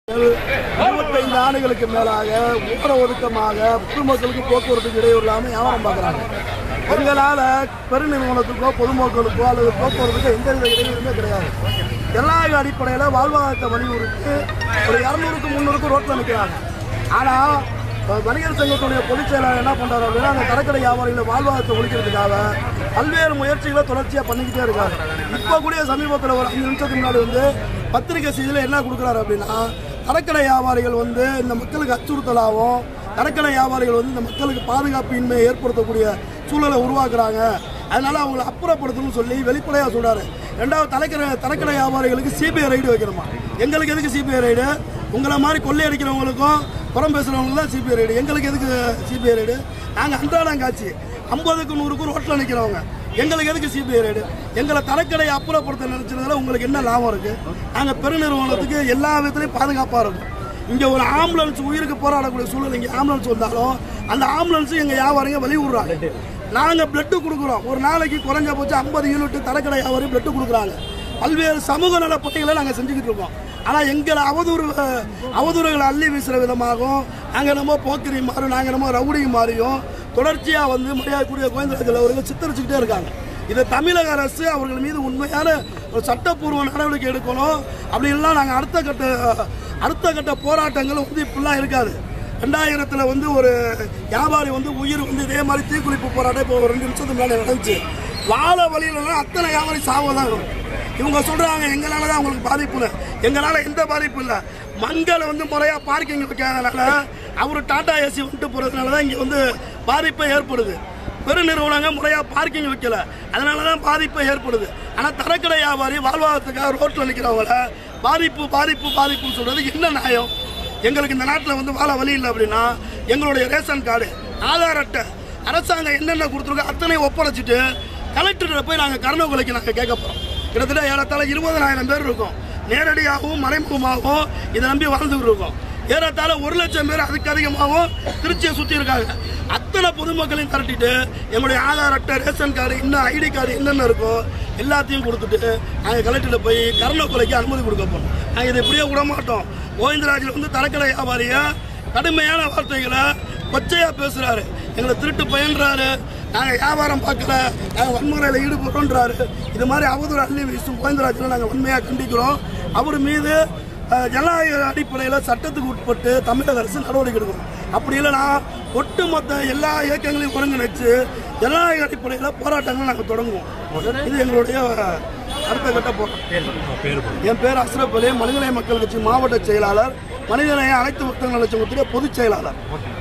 இருபத்தைந்து ஆண்டுகளுக்கு மேலாக ஊர ஒதுக்கமாக பொதுமக்களுக்கு போக்குவரத்துக்கு இடையூறு இல்லாமல் வியாபாரம் பார்க்குறாங்க எங்களால் பெருநிறுவனத்துக்கோ பொதுமக்களுக்கோ அல்லது போக்குவரத்துக்கோ எந்த வித இடையூறுமே கிடையாது ஜனநாயக அடிப்படையில் வாழ்வாதாரத்தை வலியுறுத்தி ஒரு இரநூறுக்கு முந்நூறுக்கு ரோட்டில் நிற்கிறாங்க ஆனால் வணிகர் சங்கத்துடைய பொதுச் செயலாளர் என்ன பண்றாரு அப்படின்னா அந்த கடற்கடை வியாபாரிகளை வாழ்வாதாரத்தை ஒழிக்கிறதுக்காக பல்வேறு முயற்சிகளை தொடர்ச்சியாக பண்ணிக்கிட்டே இருக்காரு இப்போ கூட சமீபத்தில் ஒரு அஞ்சு நிமிஷத்துக்கு முன்னாடி வந்து பத்திரிகை செய்தியில் என்ன கொடுக்குறாரு அப்படின்னா கடற்கடை வியாபாரிகள் வந்து இந்த மக்களுக்கு அச்சுறுத்தலாகவும் கடற்கடை வியாபாரிகள் வந்து இந்த மக்களுக்கு பாதுகாப்பின்மையை ஏற்படுத்தக்கூடிய சூழலை உருவாக்குறாங்க அதனால அவங்களை அப்புறப்படுத்தணும்னு சொல்லி வெளிப்படையாக சொல்றாரு ரெண்டாவது தலைக்கடை தரக்கடை வியாபாரிகளுக்கு சிபிஐ ரைடு வைக்கிறோமா எங்களுக்கு எதுக்கு சிபிஐ ரைடு உங்களை மாதிரி கொள்ளையடிக்கிறவங்களுக்கும் புறம் பேசுகிறவங்களுக்கு தான் சிபிஐ ரைடு எங்களுக்கு எதுக்கு சிபிஐ ரைடு நாங்கள் அன்றாடம் காட்சி ஐம்பதுக்கு நூறுக்கு ரோட்டில் நிற்கிறவங்க எங்களுக்கு எதுக்கு சிபிஐ ரைடு எங்களை தரக்கடையை அப்புறப்படுத்த நினைச்சதுல உங்களுக்கு என்ன லாபம் இருக்கு நாங்கள் பெருநிறுவனத்துக்கு எல்லா விதத்துலையும் பாதுகாப்பாக இருக்கும் இங்கே ஒரு ஆம்புலன்ஸ் உயிருக்கு போராடக்கூடிய சூழல் இங்கே ஆம்புலன்ஸ் வந்தாலும் அந்த ஆம்புலன்ஸ் எங்கள் வியாபாரிங்க வெளி விடுறாங்க நாங்கள் பிளட்டு கொடுக்குறோம் ஒரு நாளைக்கு குறைஞ்சபட்சம் ஐம்பது யூனிட் தரக்கடை வியாபாரி பிளட்டு கொடுக்குறாங்க பல்வேறு சமூக நல பணிகளை நாங்கள் செஞ்சுக்கிட்டு இருக்கோம் ஆனால் எங்களை அவதூறு அவதூறுகளை அள்ளி வீசுகிற விதமாகவும் நாங்கள் நம்ம போக்கிரி மாறும் நாங்கள் நம்ம ரவுடி மாறியும் தொடர்ச்சியாக வந்து மரியாதைக்குரிய கோவிந்தராஜல் அவர்கள் சித்தரிச்சுக்கிட்டே இருக்காங்க இதை தமிழக அரசு அவர்கள் மீது உண்மையான ஒரு சட்டப்பூர்வ நடவடிக்கை எடுக்கணும் அப்படி இல்லைன்னா நாங்கள் அடுத்த கட்ட அடுத்த கட்ட போராட்டங்கள் வந்து இப்படிலாம் இருக்காது ரெண்டாயிரத்தில் வந்து ஒரு வியாபாரி வந்து உயிர் வந்து இதே மாதிரி தீக்குளிப்பு போராட்டம் இப்போ ஒரு ரெண்டு நிமிஷத்துக்கு முன்னாடி நடந்துச்சு வாழ வழியிலலாம் அத்தனை வியாபாரி சாவதான் இருக்கும் இவங்க சொல்றாங்க எங்களால தான் உங்களுக்கு பாதிப்பு இல்லை எங்களால எந்த பாதிப்பு இல்லை மங்களை வந்து முறையா பார்க்கிங் வைக்காதனால அவர் டாடா ஏசி வந்துட்டு போறதுனால தான் இங்க வந்து பாதிப்பை ஏற்படுது பெருநிறுவனங்க முறையா பார்க்கிங் வைக்கல அதனால தான் பாதிப்பு ஏற்படுது ஆனா தரக்கடை வியாபாரி வாழ்வாதாரத்துக்காக ரோட்ல நிக்கிறவங்கள பாதிப்பு பாதிப்பு பாதிப்புன்னு சொல்றது என்ன நியாயம் எங்களுக்கு இந்த நாட்டில் வந்து வாழ வழி இல்லை அப்படின்னா எங்களுடைய ரேஷன் கார்டு ஆதார் அட்டை அரசாங்கம் என்னென்ன கொடுத்துருக்கோ அத்தனையும் ஒப்படைச்சிட்டு கலெக்டர்கிட்ட போய் நாங்கள் கருணை கொலைக்கு நாங்கள் கேட்க போகிறோம் கிட்டத்தட்ட ஏறத்தாழ இருபதனாயிரம் பேர் இருக்கும் நேரடியாகவும் மறைமுகமாகவும் இதை நம்பி வாழ்ந்துகிட்டு இருக்கோம் ஏறத்தாழ ஒரு லட்சம் பேர் அதுக்கு அதிகமாகவும் திருச்சியை சுற்றி இருக்காங்க அத்தனை பொதுமக்களையும் திரட்டிட்டு எங்களுடைய ஆதார் அட்டை ரேஷன் கார்டு இன்னும் ஐடி கார்டு என்னென்ன இருக்கோ எல்லாத்தையும் கொடுத்துட்டு நாங்கள் கலெக்டரில் போய் கருணை கொலைக்கு அனுமதி கொடுக்க போகிறோம் நாங்கள் இதை இப்படியே விட மாட்டோம் கோவிந்தராஜில் வந்து தரக்கடை வியாபாரியை கடுமையான வார்த்தைகளை பச்சையாக பேசுகிறாரு எங்களை திருட்டு பயன்றாரு நாங்கள் வியாபாரம் பார்க்கல நாங்கள் வன்முறையில் ஈடுபடுறோன்றாரு இது மாதிரி அவதூறு அள்ளி வீசும் கோவிந்தராஜில் நாங்கள் உண்மையாக கண்டிக்கிறோம் அவர் மீது அஹ், ஜனநாயக அடிப்படையில் சட்டத்துக்கு உட்பட்டு தமிழக அரசு நடவடிக்கை எடுக்கணும் அப்படி இல்லைன்னா ஒட்டுமொத்த எல்லா இயக்கங்களையும் ஒருங்கிணைச்சு ஜனநாயக அடிப்படையில் போராட்டங்களை நாங்கள் தொடங்குவோம் இது எங்களுடைய அடுத்த கட்ட போராட்டம் என் பேர் அஸ்ரப் அலி மனிதநேய மக்கள் கட்சி மாவட்ட செயலாளர் மனிதநேய அனைத்து மக்கள் நலச்சங்கத்துடைய பொதுச் செயலாளர்